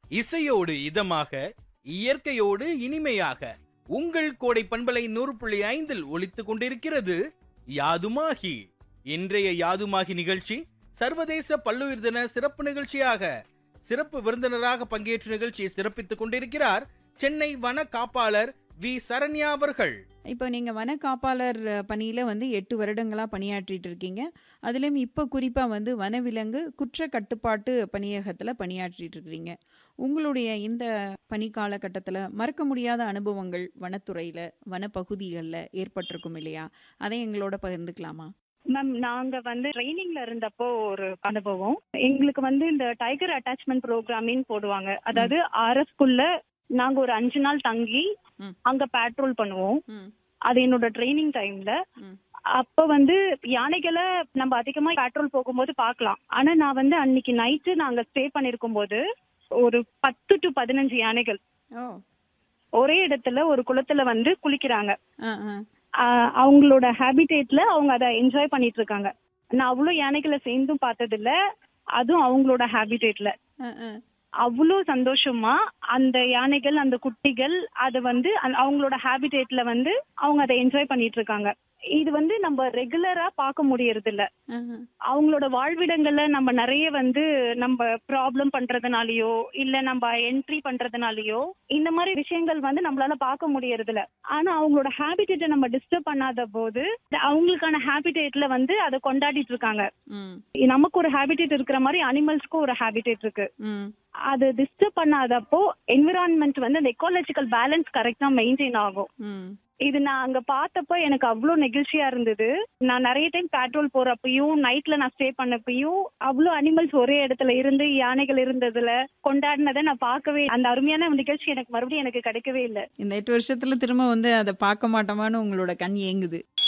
இசையோடு இதமாக இயற்கையோடு இனிமையாக உங்கள் கோடை பண்பலை நூறு புள்ளி ஐந்தில் ஒலித்துக் கொண்டிருக்கிறது யாதுமாகி இன்றைய யாதுமாகி நிகழ்ச்சி சர்வதேச பல்லுயிர் தின சிறப்பு நிகழ்ச்சியாக சிறப்பு விருந்தினராக பங்கேற்று நிகழ்ச்சியை சிறப்பித்துக் கொண்டிருக்கிறார் சென்னை வன காப்பாளர் வி சரண்யா அவர்கள் இப்போ நீங்கள் வன காப்பாளர் பணியில் வந்து எட்டு வருடங்களாக பணியாற்றிட்டு இருக்கீங்க அதுலேயும் இப்போ குறிப்பாக வந்து வனவிலங்கு குற்ற கட்டுப்பாட்டு பணியகத்தில் பணியாற்றிட்டு இருக்கிறீங்க உங்களுடைய இந்த பணி காலகட்டத்தில் மறக்க முடியாத அனுபவங்கள் வனத்துறையில் வனப்பகுதிகளில் ஏற்பட்டிருக்கும் இல்லையா அதை எங்களோட பகிர்ந்துக்கலாமா மேம் நாங்க வந்து ட்ரைனிங்ல இருந்தப்போ ஒரு அனுபவம் எங்களுக்கு வந்து இந்த டைகர் அட்டாச்மெண்ட் ப்ரோக்ராமின்னு போடுவாங்க அதாவது ஆர்எஸ்குள்ள நாங்க ஒரு அஞ்சு நாள் தங்கி ம். அங்க பேட்ரோல் பண்ணுவோம் ம் அது என்னோட ட்ரைனிங் டைம்ல ம். அப்ப வந்து யானைகளை நம்ம அதிகமா பேட்ரோல் போகும்போது பார்க்கலாம் ஆனா நான் வந்து அன்னைக்கு நைட்டு நாங்க ஸ்டே பண்ணிருக்கும் போது ஒரு பத்து டு பதினஞ்சு யானைகள் ஓ ஒரே இடத்துல ஒரு குளத்துல வந்து குளிக்கிறாங்க ஆ ஆ ஆஹ் அவங்களோட ஹேபிடேட்ல அவங்க அதை என்ஜாய் பண்ணிட்டு இருக்காங்க நான் அவ்வளோ யானைகளை சேர்ந்தும் பார்த்ததில்ல அதுவும் அவங்களோட ஹேபிடேட்ல ஆ ஆ அவ்வளோ சந்தோஷமா அந்த யானைகள் அந்த குட்டிகள் அது வந்து அந்த- அவங்களோட ஹேபிடேட்ல வந்து அவங்க அதை என்ஜாய் பண்ணிட்டு இருக்காங்க இது வந்து நம்ம ரெகுலரா பார்க்க முடியறது இல்ல ஆஹா. அவங்களோட வாழ்விடங்கள்ல நம்ம நிறைய வந்து நம்ம ப்ராப்ளம் பண்றதுனாலயோ இல்ல நம்ம என்ட்ரி பண்றதுனாலயோ இந்த மாதிரி விஷயங்கள் வந்து நம்மளால பார்க்க முடியறது இல்ல ஆனா அவங்களோட ஹேபிடேட்டை நம்ம டிஸ்டர்ப் பண்ணாத போது அவங்களுக்கான ஹேபிடேட்ல வந்து அதை கொண்டாடிட்டு இருக்காங்க ம் நமக்கு ஒரு ஹேபிடேட் இருக்கிற மாதிரி அனிமல்ஸ்க்கும் ஒரு ஹேபிடேட் இருக்கு ம் அது டிஸ்டர்ப் பண்ணாதப்போ என்விரான்மெண்ட் வந்து அந்த எக்காலஜிக்கல் பேலன்ஸ் கரெக்டா மெயின்டைன் ஆகும் ம் இது நான் அங்க பார்த்தப்ப எனக்கு அவ்வளோ நெகிழ்ச்சியா இருந்தது நான் நிறைய டைம் பெட்ரோல் போறப்பயும் நைட்ல நான் ஸ்டே பண்ணப்பயும் அவ்வளோ அனிமல்ஸ் ஒரே இடத்துல இருந்து யானைகள் இருந்ததுல கொண்டாடினதை நான் பார்க்கவே அந்த அருமையான நிகழ்ச்சி எனக்கு மறுபடியும் எனக்கு கிடைக்கவே இல்லை இந்த எட்டு வருஷத்துல திரும்ப வந்து அதை பார்க்க மாட்டோமான்னு உங்களோட கண் ஏங்குது